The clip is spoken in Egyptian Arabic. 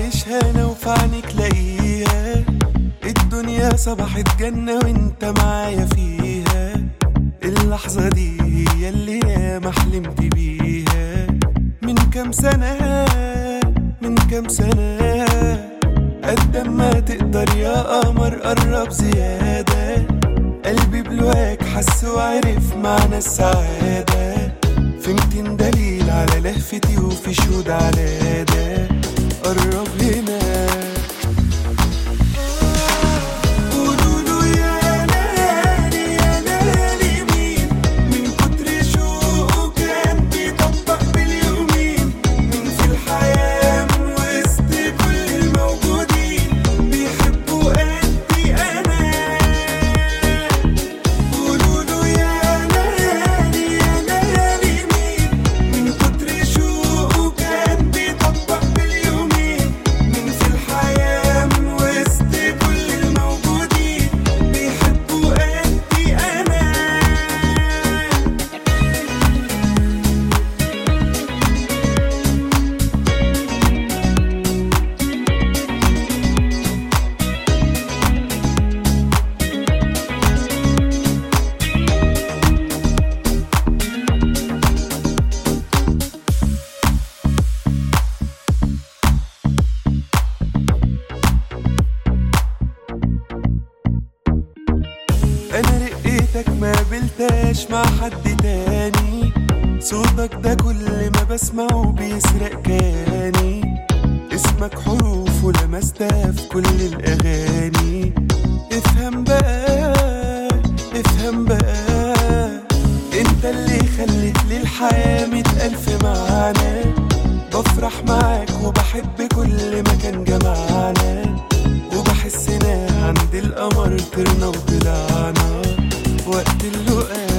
عايشها انا وفي عينيك لاقيها الدنيا صبحت جنة وانت معايا فيها اللحظة دي هي اللي ياما حلمت بيها من كام سنة من كام سنة قد ما تقدر يا قمر قرب زيادة قلبي بلواك حس وعرف معنى السعادة في ميتين دليل على لهفتي وفي شهود على ده قرب هنا قولوله يا ليالي يا ليالي مين من كتر شوقه كان بيطبق باليومين من في الحياة من وسط كل الموجودين بيحبوا قدي أنا قولوله يا ليالي يا ليالي مين من كتر شوقه كان بيطبق باليومين من في الحياة من وسط كل الموجودين بيحبوا قدي أنا انا رقيتك ما قابلتهاش مع حد تاني صوتك ده كل ما بسمعه بيسرق كياني اسمك حروف ولمستها في كل الاغاني افهم بقى افهم بقى انت اللي خليت لي الحياة مئة الف معنى بفرح معاك وبحب كل مكان جمعنا وبحسنا عند القمر طرنا وطلعنا وقت اللقاء